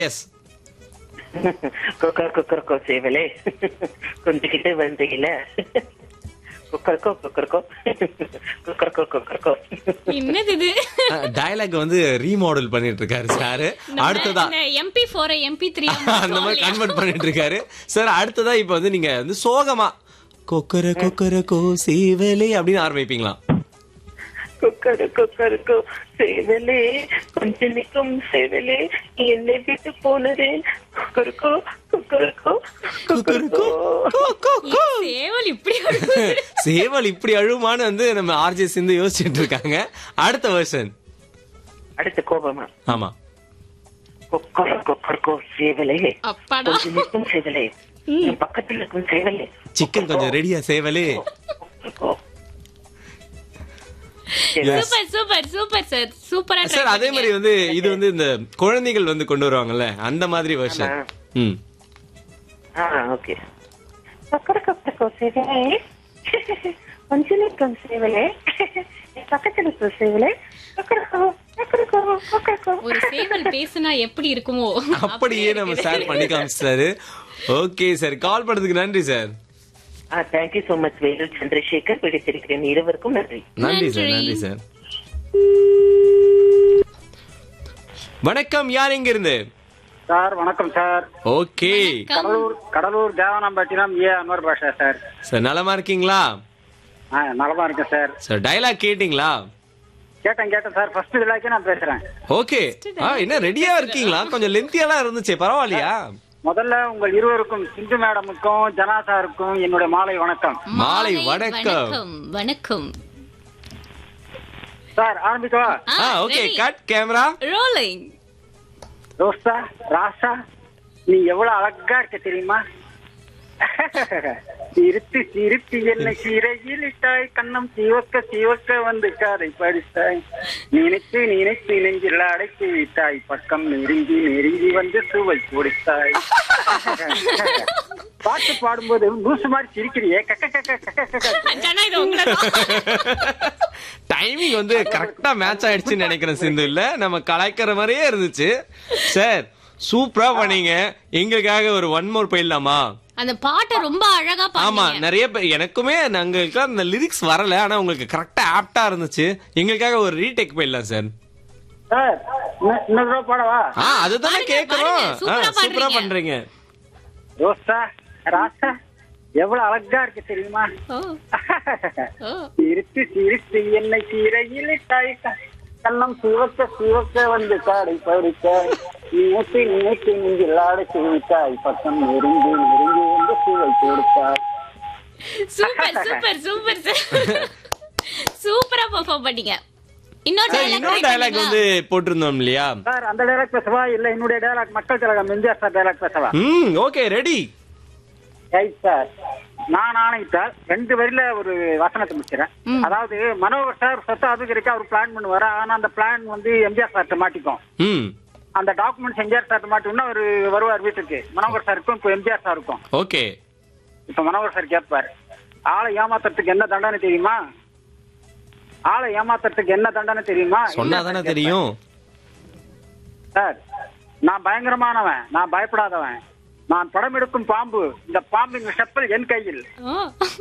S cooker குக்கர்க்கோ சேவலே கொஞ்சிக்கிட்டு வந்தீங்கள குக்கர்க்கோ குக்கர்க்கோ குக்கர்க்கோ குக்கர்க்கோ என்னது இது dialogue வந்து ரீமாடல் பண்ணிட்டு இருக்காரு சார் அடுத்ததா எம்பி ஃபோர் எம்பி த்ரீ அந்த மாதிரி கன்வெர்ட் பண்ணிட்டு இருக்காரு சார் அடுத்ததா இப்ப வந்து நீங்க வந்து சோகமா கொக்கர கொக்கர கோ சேவலே அப்படின்னு ஆரம்பிப்பீங்களா குக்கர் குக்கர்க்கோ சேவலே கொஞ்சம் நிற்கும் சேவலே என்னை விட்டு போனதே குக்கர்க்கோ குக்கர்க்கோ குக்கரக்கோ, குக்கர்க்கோ கோ, கோ, கோ. சேவல் இப்படி அழுகுது. சேவல் இப்படி அழுமான்னு வந்து நம்ம ஆர்ஜே சிந்து யோசிச்சுட்டு இருக்காங்க அடுத்த வெர்ஷன் அடுத்த கோபமா ஆமா குக்கர் குக்கர்க்கோ சேவலே அப்பாடா கொஞ்சம் நிற்கும் சேவலே என் பக்கத்துல இருக்கும் சேவலே சிக்கன் கொஞ்சம் ரெடியா சேவலே குக்கர்க்கோ Yes. Super super super sir சூப்பரா சார் அதே மாதிரி வந்து இது வந்து இந்த குழந்தைகள் வந்து கொண்டு வருவாங்கல்ல அந்த மாதிரி வெர்ஷன் ஆமா. ம் ஆ ஓகே குக்கர் குக்கர்க்கோ சேவலே கொஞ்சம் நிற்கும் சேவலே என் பக்கத்துல இருக்கும் சேவலே குக்கர்க்கோ குக்கர்க்கோ குக்கர்க்கோ ஒரு சேவல் பேசுனா எப்படி இருக்குமோ அப்படியே நம்ம சார் பண்ணி காமிச்சிட்டாரு ஓகே சார் கால் பண்ணதுக்கு நன்றி சார் ஆ thank you so much Velu Chandrasekar பிடித்திருக்கிறேன் இருவருக்கும் நன்றி நன்றி சார் நன்றி. நன்றி சார் வணக்கம் யார் எங்க இருந்து சார் வணக்கம் சார் ஓகே கடலூர் கடலூர் தேவனாம்பட்டினம் ஏ அன்வர் பாஷா சார் சார் நலமா இருக்கீங்களா ஆ நலமா இருக்கேன் சார் சார் டயலாக் கேட்டிங்களா கேட்டேன் கேட்டேன் சார் ஃபர்ஸ்ட் இதிலாக்கே நான் பேசுறேன் ஓகே ஆ என்ன ரெடியா இருக்கீங்களா கொஞ்சம் லென்த்தியாலாம் இருந்துச்சு பரவாயில்லையா முதல்ல உங்கள் இருவருக்கும் சிந்து மேடமுக்கும் ஜனாசாருக்கும் என்னுடைய மாலை வணக்கம் மாலை வணக்கம் வணக்கம் வணக்கம் சார் ஆரம்பிக்கவா ஆ ஓகே கட் கேமரா ரோலிங் ரோஸ்தா ராசா நீ எவ்வளவு அழகா இருக்க தெரியுமா சிரித்து சிரித்து என்னை சிறையில் இட்டாய் கண்ணம் சிவக்க சிவக்க வந்து காதை படித்தாய் நினைத்து நினைத்து நெஞ்சில் அடைத்து விட்டாய் பக்கம் நெருங்கி நெருங்கி வந்து சுவை கொடுத்தாய் பாட்டு பாடும்போது லூசு மாதிரி சிரிக்கிறியே கக்க கக்க கக்க கக்க ஜனா இது உங்களதான் டைமிங் வந்து கரெக்டா மேட்ச் ஆயிடுச்சுன்னு நினைக்கிறேன் சிந்து இல்ல நம்ம கலாய்க்கிற மாதிரியே இருந்துச்சு சார் சூப்பரா பண்ணீங்க எங்களுக்காக ஒரு ஒன் மோர் போயிடலாமா அந்த பாட்டை ரொம்ப அழகா ஆமா பாடுங்க நிறைய பேர் எனக்குமே நாங்களுக்கு அந்த லிரிக்ஸ் வரல ஆனா உங்களுக்கு கரெக்டா ஆப்டா இருந்துச்சு எங்களுக்காக ஒரு ரீடேக் போயிடலாம் சார் சார் இன்னும் இன்னொரு தடவை பாடவா ஆ அதுதானே பாருங்க, கேக்குறோம் பாருங்க. சூப்பரா ஆ, சூப்பரா பண்றீங்க. பண்றீங்க ரோஸ்தா ராசா எவ்வளவு அழகா இருக்கு தெரியுமா ஓ ஓ சிரித்து சிரித்து என்னை சிறையில் இட்டாய் க- கண்ணம் சிவக்க சிவக்க வந்து காடை பறிக்க நினைத்து நினைத்து நெஞ்சில் அடைத்து விட்டாய் பக்கம் நெருங்கி நெருங்கி வந்து சுவை கொடுத்தாய் சூப்பர் சூப்பர் சூப்பர் சார் சூப்பரா பெர்ஃபார்ம் பண்ணீங்க இன்னொரு சார் dialogue இன்னொரு try டயலாக் பண்ணீங்களா? வந்து போட்டிருந்தோம் இல்லையா சார் அந்த டைலாக் பேசவா இல்ல என்னுடைய டைலாக் மக்கள் திலகம் எம்ஜிஆர் சார் டைலாக் பேசவா ம் ஓகே ரெடி ரைட் சார் நான் ஆணையிட்டால் ரெண்டு வரியில ஒரு வசனத்தை முடிக்கிறேன் ம். அதாவது மனோகர் சார் சொத்து அபிகரிக்க அவர் பிளான் பண்ணுவாரு ஆனா அந்த பிளான் வந்து எம்ஜிஆர் சார்ட்ட மாட்டிக்கும் ம் அந்த டாக்குமெண்ட்ஸ் எம்ஜிஆர் சார்ட்ட மாட்டோம்னா அவர் வருவார் வீட்டுக்கு மனோகர் சாருக்கும் இப்போ எம்ஜிஆர் சாருக்கும் ஓகே இப்ப மனோகர் சார் கேட்பார் ஆளை ஏமாத்துறதுக்கு என்ன தண்டனை தெரியுமா ஆளை ஏமாத்துறதுக்கு என்ன தண்டனை தெரியுமா சொன்னா இல்ல தானே சார் தெரியும் சார் நான் பயங்கரமானவன் நான் பயப்படாதவன் நான் படம் எடுக்கும் பாம்பு இந்த பாம்பின் விஷப்பல் என் கையில் ஓ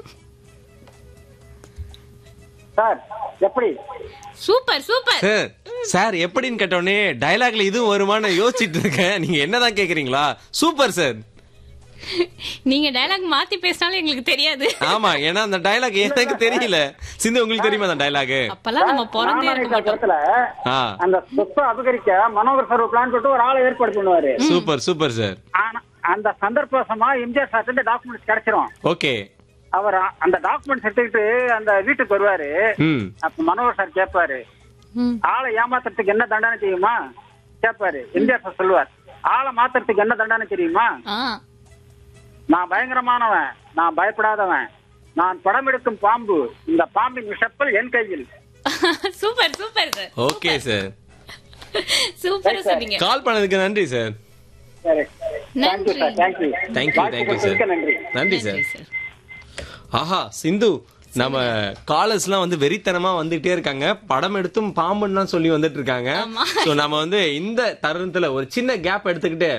சார் எப்படி சூப்பர் சூப்பர் சார் சார் எப்படின்னு கேட்டோடனே டயலாக்ல இதுவும் வருமான்னு யோசிச்சுட்டு இருக்கேன் நீங்க என்னதான் கேக்குறீங்களா சூப்பர் சார் நீங்க டயலாக் மாத்தி பேசினாலும் எங்களுக்கு தெரியாது ஆமா ஏன்னா அந்த டயலாக் எனக்கு தெரியல சிந்து உங்களுக்கு தெரியுமா அந்த டயலாக் அப்பெல்லாம் நம்ம பிறந்தே ராமநாதன் இருக்க மாட்டோம் இடத்துல ஆ அந்த சொத்தை அபகரிக்க மனோகர் சார் பிளான் போட்டு ஒரு ஆளை ஏற்பாடு பண்ணுவாரு சூப்பர் சூப்பர் சார் ஆனா அந்த சந்தர்ப்பமா எம்ஜிஆர் சார் டாக்குமெண்ட்ஸ் கிடைச்சிரும் ஓகே அவர் அ- அந்த டாக்குமெண்ட்ஸ் எடுத்துக்கிட்டு அந்த வீட்டுக்கு வருவாரு ம் அப்ப மனோகர் சார் கேட்பாரு ம். ஆளை ஏமாத்துறதுக்கு என்ன தண்டனை தெரியுமா கேட்பாரு எம்ஜிஆர் சார் சொல்லுவார் ஆளை மாத்துறதுக்கு என்ன தண்டனை தெரியுமா ஆ நான் பயங்கரமானவன் நான் பயப்படாதவன் நான் படம் எடுக்கும் பாம்பு இந்த பாம்பின் விஷப்பல் என் கையில் super super sir okay sir சூப்பரா சொன்னீங்க கால் பண்ணதுக்கு நன்றி சார் சரி தேங்க்யூ நன்றி sir thank you thank you thank you sir நன்றி நன்றி சார் நன்றி சார் ஆஹா சிந்து நம்ம காலர்ஸ் எல்லாம் வந்து வெறித்தனமா வந்துட்டே இருக்காங்க படம் எடுத்தும் பாம்புன்னு சொல்லி வந்துட்டு இருக்காங்க ஆமா. சோ நம்ம வந்து இந்த தருணத்துல ஒரு சின்ன கேப் எடுத்துக்கிட்டு